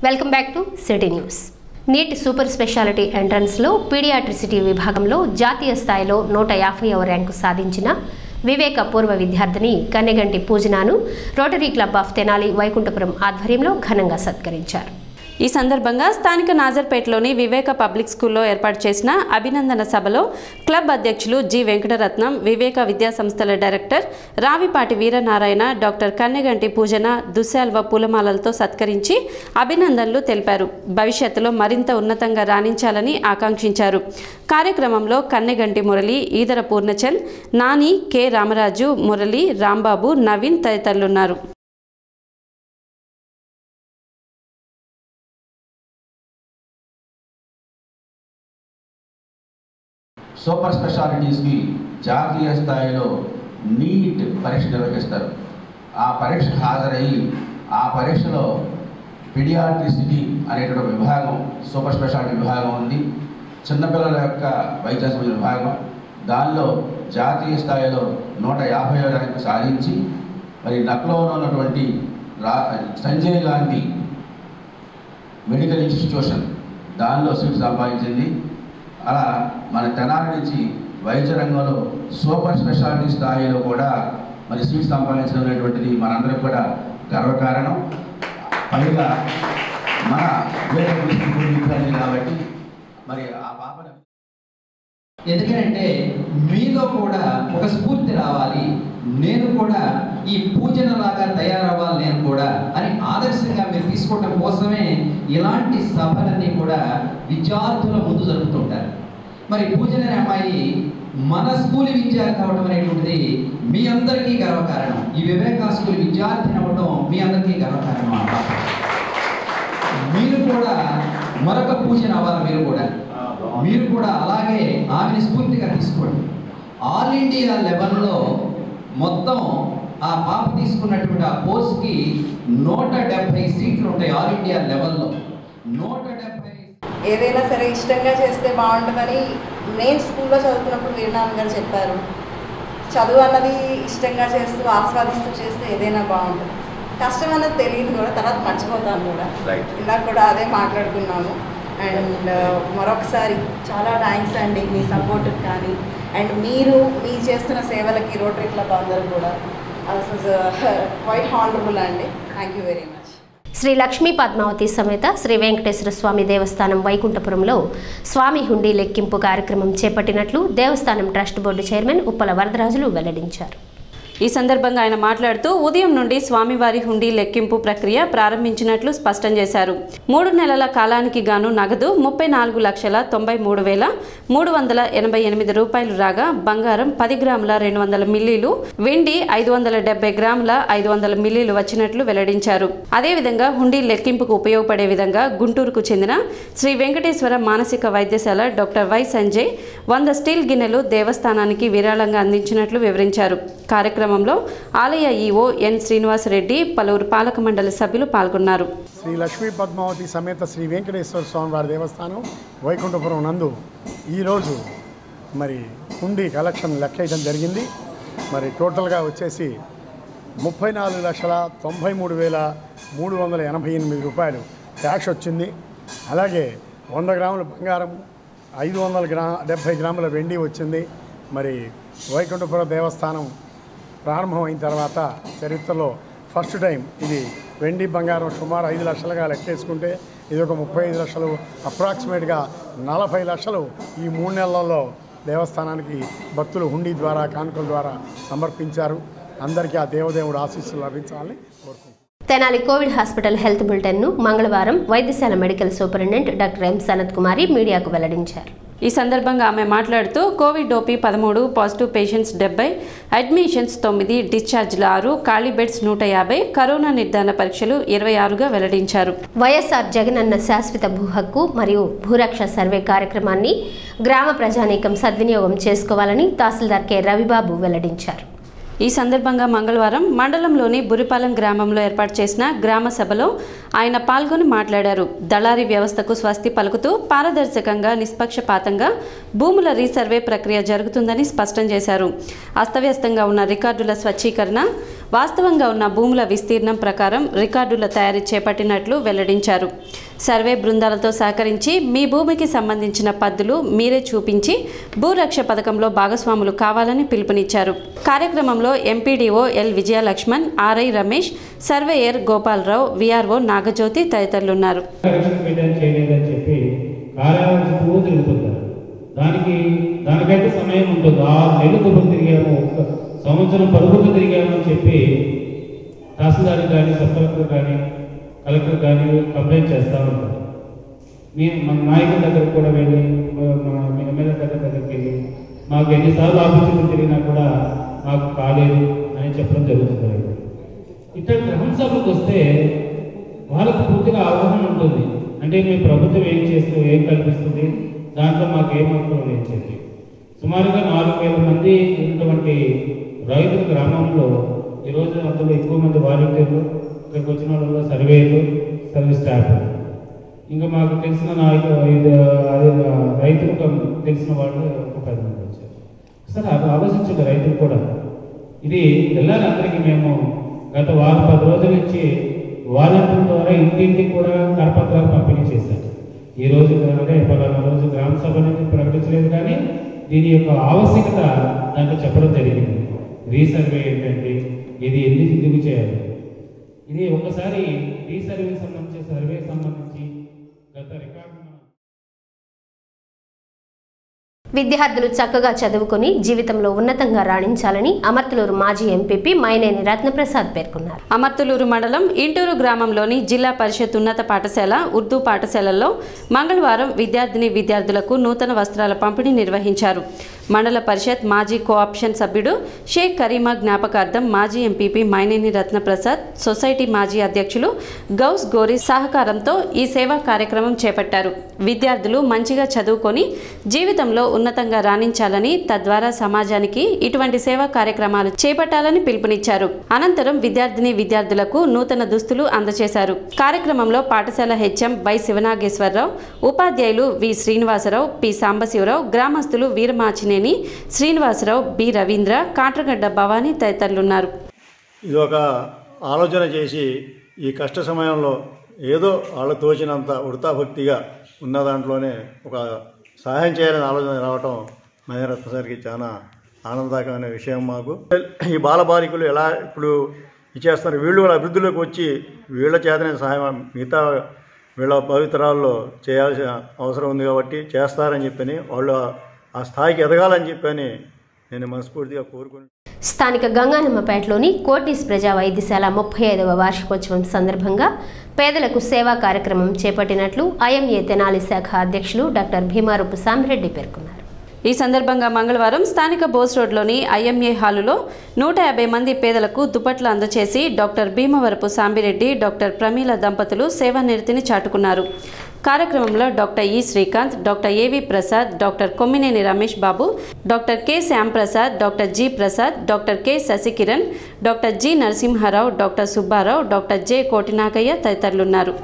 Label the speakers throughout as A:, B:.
A: welcome back to city news NEET super speciality ఎంట్రన్స్లో పీడియాట్రిసిటీ విభాగంలో జాతీయ స్థాయిలో నూట యాభైవ ర్యాంకు సాధించిన వివేక పూర్వ విద్యార్థిని కన్నెగంటి పూజనాను Rotary club of Tenali Vaikunthapuram ఆధ్వర్యంలో ఘనంగా సత్కరించారు
B: ఈ సందర్భంగా స్థానిక నాజర్పేటలోని వివేక పబ్లిక్ స్కూల్లో ఏర్పాటు చేసిన అభినందన సభలో క్లబ్ అధ్యక్షులు జి వెంకటరత్నం వివేక విద్యా సంస్థల డైరెక్టర్ రావిపాటి వీరనారాయణ డాక్టర్ కన్నెగంటి పూజన దుశ్శాల్వ పూలమాలలతో సత్కరించి అభినందనలు తెలిపారు భవిష్యత్తులో మరింత ఉన్నతంగా రాణించాలని ఆకాంక్షించారు కార్యక్రమంలో కన్నెగంటి మురళి ఈదర పూర్ణచంద్ నాని కె రామరాజు మురళి రాంబాబు నవీన్ తదితరులున్నారు
C: సూపర్ స్పెషాలిటీస్కి జాతీయ స్థాయిలో నీట్ పరీక్ష నిర్వహిస్తారు ఆ పరీక్షకు హాజరయ్యి ఆ పరీక్షలో పిడియాట్రిసిటీ అనేటువంటి విభాగం సూపర్ స్పెషాలిటీ విభాగం ఉంది చిన్నపిల్లల యొక్క వైద్య సంబంధించిన విభాగం దానిలో జాతీయ స్థాయిలో నూట యాభై ర్యాంకు సాధించి మరి నక్లోలో ఉన్నటువంటి రా సంజయ్ గాంధీ మెడికల్ ఇన్స్టిట్యూషన్ దానిలో సీట్ సంపాదించింది అలా మన తెనాలి నుంచి వైద్య రంగంలో సూపర్ స్పెషాలిటీ స్థాయిలో కూడా మరి సీట్ సంపాదించడం అనేటువంటిది మనందరికి కూడా గర్వకారణం పైగా మన వేద విద్యార్థి కాబట్టి మరి ఆ పాపను
D: ఎందుకంటే మీలో కూడా ఒక స్ఫూర్తి రావాలి నేను కూడా ఈ పూజనలాగా తయారవ్వాలి నేను కూడా అని ఆదర్శంగా మీరు తీసుకోవడం కోసమే ఇలాంటి సభలన్నీ కూడా విద్యార్థుల ముందు జరుపుతుంటారు మరి పూజన అనే అమ్మాయి మన స్కూల్ విద్యార్థి అవ్వడం అనేటువంటిది మీ అందరికీ గర్వకారణం ఈ వివేకా స్కూల్ విద్యార్థిని అవ్వడం మీ అందరికీ గర్వకారణం అన్నమాట మీరు కూడా మరొక పూజన అవ్వాలి మీరు కూడా మీరు కూడా అలాగే ఆమెను స్ఫూర్తిగా తీసుకోండి ఆల్ ఇండియా లెవెల్లో మొత్తం ఆ పాప తీసుకున్నటువంటి ఆ కోర్స్కి నూట డెబ్భై సీట్లు ఉంటాయి ఆల్ ఇండియా లెవెల్లో నూట డెబ్భై
E: ఏదైనా సరే ఇష్టంగా చేస్తే బాగుంటుందని నేను స్కూల్లో చదువుతున్నప్పుడు వీరనాన్న గారు చెప్పారు చదువు అన్నది ఇష్టంగా చేస్తూ ఆస్వాదిస్తూ చేస్తే ఏదైనా బాగుంటుంది కష్టం అన్నది తెలియదు కూడా తర్వాత మర్చిపోతాను కూడా
C: రైట్
E: ఇందాక కూడా అదే మాట్లాడుకున్నాము అండ్ మరొకసారి చాలా థ్యాంక్స్ అండి మీ సపోర్ట్ కానీ అండ్ మీరు మీ చేస్తున్న సేవలకి రోటరీ క్లబ్ అందరూ కూడా క్వైట్ హానరబుల్ అండి thank you very much
A: Shri Lakshmi Padmavathi సమేత శ్రీ వెంకటేశ్వర స్వామి దేవస్థానం వైకుంఠపురంలో స్వామి హుండీ లెక్కింపు కార్యక్రమం చేపట్టినట్లు దేవస్థానం trust board chairman Uppala Varadarajulu వెల్లడించారు
B: ఈ సందర్భంగా ఆయన మాట్లాడుతూ ఉదయం నుండి స్వామివారి హుండీ లెక్కింపు ప్రక్రియ ప్రారంభించినట్లు స్పష్టం చేశారు మూడు నెలల కాలానికి గాను నగదు ముప్పై నాలుగు లక్షల తొంభై మూడు వేల మూడు వందల ఎనభై ఎనిమిది రూపాయలు రాగా బంగారం పది గ్రాముల రెండు వందల మిల్లీలు వెండి ఐదు వందల డెబ్బై గ్రాముల ఐదు వందల మిల్లీలు వచ్చినట్లు వెల్లడించారు అదేవిధంగా హుండీ లెక్కింపుకు ఉపయోగపడే విధంగా గుంటూరుకు చెందిన శ్రీ వెంకటేశ్వర మానసిక వైద్యశాల డాక్టర్ వై సంజయ్ వంద స్టీల్ గిన్నెలు దేవస్థానానికి విరాళంగా అందించినట్లు వివరించారు కార్యక్రమంలో ఆలయ ఈవో ఎన్ శ్రీనివాసరెడ్డి పలువురు పాలక మండలి సభ్యులు పాల్గొన్నారు
F: శ్రీ లక్ష్మీ పద్మావతి సమేత శ్రీ వెంకటేశ్వర స్వామి వారి దేవస్థానం వైకుంఠపురం నందు ఈరోజు మరి హుండీ కలెక్షన్ లెక్కేయడం జరిగింది మరి టోటల్గా వచ్చేసి ముప్పై నాలుగు లక్షల తొంభై మూడు వేల మూడు వందల ఎనభై ఎనిమిది రూపాయలు క్యాష్ వచ్చింది అలాగే వంద గ్రాముల బంగారం ఐదు వందల గ్రా డెబ్భై గ్రాముల వెండి వచ్చింది మరి వైకుంఠపురం దేవస్థానం ప్రారంభమైన తర్వాత చరిత్రలో ఫస్ట్ టైం ఇది వెండి బంగారం సుమారు ఐదు లక్షలుగా లెక్కేసుకుంటే ఇది ఒక ముప్పై ఐదు లక్షలు అప్రాక్సిమేట్గా నలభై లక్షలు ఈ మూడు నెలల్లో దేవస్థానానికి భక్తులు హుండీ ద్వారా కానుకల ద్వారా సమర్పించారు అందరికీ ఆ దేవదేవుడు ఆశీస్సులు లభించాలని కోరుకుంటున్నాను
A: తెనాలి కోవిడ్ హాస్పిటల్ హెల్త్ బులెటిన్ను మంగళవారం వైద్యశాల medical superintendent doctor M Sanath Kumari మీడియాకు వెల్లడించారు
B: ఈ సందర్భంగా ఆమె మాట్లాడుతూ కోవిడ్ ఓపీ పదమూడు పాజిటివ్ పేషెంట్స్ డెబ్బై అడ్మిషన్స్ తొమ్మిది డిశ్చార్జ్లు ఆరు ఖాళీ బెడ్స్ నూట యాభై కరోనా నిర్ధారణ పరీక్షలు ఇరవై ఆరుగా వెల్లడించారు
A: వైఎస్ఆర్ జగనన్న శాశ్వత భూ హక్కు మరియు భూరక్ష సర్వే కార్యక్రమాన్ని గ్రామ ప్రజానీకం సద్వినియోగం చేసుకోవాలని తహసీల్దార్ కె రవిబాబు వెల్లడించారు
B: ఈ సందర్భంగా మంగళవారం మండలంలోని బురిపాలెం గ్రామంలో ఏర్పాటు చేసిన గ్రామ సభలో ఆయన పాల్గొని మాట్లాడారు దళారీ వ్యవస్థకు స్వస్తి పలుకుతూ పారదర్శకంగా నిష్పక్షపాతంగా భూముల రీసర్వే ప్రక్రియ జరుగుతుందని స్పష్టం చేశారు అస్తవ్యస్తంగా ఉన్న రికార్డుల స్వచ్ఛీకరణ వాస్తవంగా ఉన్న భూముల విస్తీర్ణం ప్రకారం రికార్డుల తయారీ చేపట్టినట్లు వెల్లడించారు సర్వే బృందాలతో సహకరించి మీ భూమికి సంబంధించిన పద్దులు మీరే చూపించి భూరక్ష పథకంలో భాగస్వాములు కావాలని పిలుపునిచ్చారు కార్యక్రమంలో MPDO L Vijayalakshman RI Ramesh surveyor Gopalarao VRO Nagajyothi తదితరులున్నారు
G: కరెక్షన్ మెయింటైన్ చేయలేదని చెప్పి కార్యాలయం చుట్టూ తిరుగుతుంటారు దానికి దానికైతే సమయం ఉంటుంది ఆ నెల గురువు తిరిగాము ఒక సంవత్సరం పరుగులు తిరిగాము అని చెప్పి తహసీల్దార్ కానీ సబ్ కలెక్టర్ కానీ కలెక్టర్ కానీ కంప్లైంట్ చేస్తూ ఉంటారు మేము మన నాయకుల దగ్గరకు కూడా వెళ్ళి మా- మా ఎమ్మెల్యే దగ్గర దగ్గరికి వెళ్ళి మాకు ఎన్నిసార్లు ఆఫీసులు తిరిగినా కూడా మాకు కాలేదు అని చెప్పడం జరుగుతుంది ఇట్లా గ్రహణ సభలకు వస్తే వాళ్ళకు పూర్తిగా అవగాహన ఉంటుంది అంటే మీ ప్రభుత్వం ఏం చేస్తూ ఏం కల్పిస్తుంది దాంట్లో మాకు ఏమవుతుంది అని చెప్పి సుమారుగా నాలుగు వేల మంది ఉన్నటువంటి రైతుల గ్రామంలో ఈరోజు అందులో ఎక్కువ మంది వాలంటీర్లు ఇక్కడికి వచ్చిన వాళ్ళలో సర్వేలు సర్వీస్ స్టాఫ్ ఇంకా మాకు తెలిసిన నాయకులు ఇది అదే రైతులకు తెలిసిన వాళ్ళు ఒక పది మంది వచ్చారు సరే అది ఆలోచించండి రైతులు కూడా ఇది వెళ్ళాలి అందరికీ మేము గత వారం పది రోజుల నుంచి వాలంటీర్ ద్వారా ఇంటింటికి కూడా కరపత్రాలు పంపిణీ చేశారు ఈ రోజు అంటే పలానా రోజు గ్రామ సభ నుంచి ప్రకటించలేదు కానీ దీని యొక్క ఆవశ్యకత దాంట్లో చెప్పడం జరిగింది రీసర్వే ఏంటంటే ఇది ఎందుకు ఎందుకు చేయాలి ఇది ఒకసారి రీసర్వే సంబంధించి సర్వే సంబంధించి గత రికార్డు మనం
A: విద్యార్థులు చక్కగా చదువుకొని జీవితంలో ఉన్నతంగా రాణించాలని అమర్తలూరు మాజీ ఎంపీపీ మైనేని రత్నప్రసాద్ పేర్కొన్నారు
B: అమర్తులూరు మండలం ఇంటూరు గ్రామంలోని జిల్లా పరిషత్ ఉన్నత పాఠశాల ఉర్దూ పాఠశాలల్లో మంగళవారం విద్యార్థిని విద్యార్థులకు నూతన వస్త్రాల పంపిణీ నిర్వహించారు మండల పరిషత్ మాజీ కోఆప్షన్ సభ్యుడు షేక్ కరీమా జ్ఞాపకార్థం మాజీ ఎంపీపీ మైనేని రత్నప్రసాద్ సొసైటీ మాజీ అధ్యక్షులు గౌస్ గోరి సహకారంతో ఈ సేవా కార్యక్రమం చేపట్టారు విద్యార్థులు మంచిగా చదువుకొని జీవితంలో ఉన్నతంగా రాణించాలని తద్వారా సమాజానికి ఇటువంటి సేవా కార్యక్రమాలు చేపట్టాలని పిలుపునిచ్చారు అనంతరం విద్యార్థిని విద్యార్థులకు నూతన దుస్తులు అందజేశారు కార్యక్రమంలో పాఠశాల హెచ్ఎం వై శివనాగేశ్వరరావు ఉపాధ్యాయులు వి శ్రీనివాసరావు పి సాంబశివరావు గ్రామస్తులు వీరమాచినేని శ్రీనివాసరావు బి రవీంద్ర కాట్రగడ్డ భవానీ తదితరులున్నారు
H: ఇది ఒక ఆలోచన చేసి ఈ కష్ట సమయంలో ఏదో వాళ్ళకు తోచినంత ఉడతాభక్తిగా ఉన్న దాంట్లోనే ఒక సహాయం చేయాలని ఆలోచన రావటం మహేరత్న సార్కి చాలా ఆనందదాయకమైన విషయం మాకు ఈ బాలబాలికలు ఎలా ఇప్పుడు ఇచ్చేస్తున్నారు వీళ్ళు వాళ్ళ అభివృద్ధిలోకి వచ్చి వీళ్ళ చేతనే సహాయం మిగతా వీళ్ళ భవితరాల్లో చేయాల్సిన అవసరం ఉంది కాబట్టి చేస్తారని చెప్పని వాళ్ళు ఆ స్థాయికి ఎదగాలని చెప్పని నేను మనస్ఫూర్తిగా కోరుకుని
A: స్థానిక గంగానమ్మపేటలోని కోటిస్ ప్రజా వైద్యశాల ముప్పై ఐదవ వార్షికోత్సవం సందర్భంగా పేదలకు సేవా కార్యక్రమం చేపట్టినట్లు ఐఎంఏ తెనాలి శాఖ అధ్యక్షులు డాక్టర్ భీమారూపు సామిరెడ్డి పేర్కొన్నారు
B: ఈ సందర్భంగా మంగళవారం స్థానిక బోస్ రోడ్లోని ఐఎంఏ హాలులో నూట యాభై మంది పేదలకు దుప్పట్లు అందచేసి డాక్టర్ భీమవరపు సాంబిరెడ్డి డాక్టర్ ప్రమీల దంపతులు సేవానిరతిని చాటుకున్నారు కార్యక్రమంలో doctor E Srikanth doctor AV Prasad doctor Kommineni Ramesh Babu doctor K Shyamprasad doctor G Prasad doctor K Sasikiran doctor G Narasimharao doctor Subbarao doctor J Kotinagayya తదితరులున్నారు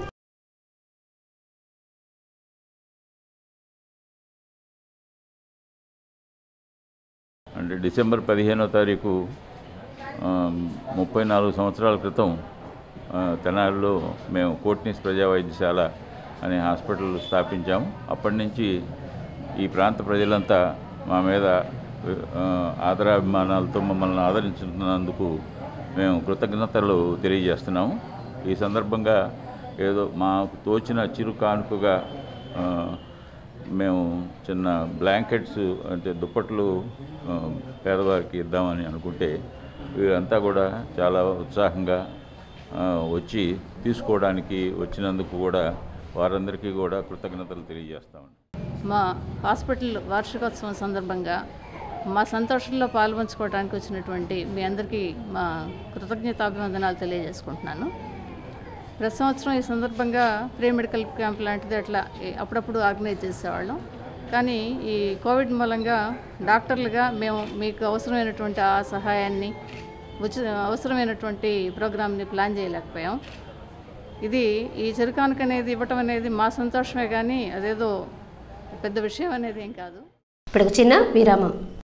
I: అంటే డిసెంబర్ పదిహేనో తారీఖు ఆ, ముప్పై నాలుగు సంవత్సరాల క్రితం ఆ, తెనాలిలో మేము కోట్నీస్ ప్రజా వైద్యశాల అనే హాస్పిటల్ స్థాపించాము అప్పటి నుంచి ఈ ప్రాంత ప్రజలంతా మా మీద ఆ, ఆదరాభిమానాలతో మమ్మల్ని ఆదరించుతున్నందుకు మేము కృతజ్ఞతలు తెలియజేస్తున్నాము ఈ సందర్భంగా ఏదో మాకు తోచిన చిరు కానుకగా ఆ, మేము చిన్న బ్లాంకెట్స్ అంటే దుప్పట్లు ఆ, పేదవారికి ఇద్దామని అనుకుంటే వీరంతా కూడా చాలా ఉత్సాహంగా ఆ, వచ్చి తీసుకోవడానికి వచ్చినందుకు కూడా వారందరికీ కూడా కృతజ్ఞతలు తెలియజేస్తామండి
J: మా హాస్పిటల్ వార్షికోత్సవం సందర్భంగా మా సంతోషంలో పాల్పంచుకోవడానికి వచ్చినటువంటి మీ అందరికీ మా కృతజ్ఞతాభివందనాలు తెలియజేసుకుంటున్నాను ప్రతి సంవత్సరం ఈ సందర్భంగా ప్రీ మెడికల్ క్యాంప్ లాంటిది అట్లా ఈ- అప్పుడప్పుడు ఆర్గనైజ్ చేసేవాళ్ళం కానీ ఈ కోవిడ్ మూలంగా డాక్టర్లుగా మేము మీకు అవసరమైనటువంటి ఆ సహాయాన్ని ఉచిత అవసరమైనటువంటి ప్రోగ్రామ్ని ప్లాన్ చేయలేకపోయాం ఇది ఈ చెరుకానుక అనేది ఇవ్వటం అనేది మా సంతోషమే కానీ అదేదో పెద్ద విషయం అనేది ఏం కాదు
A: ఇప్పుడు ఒక చిన్న విరామం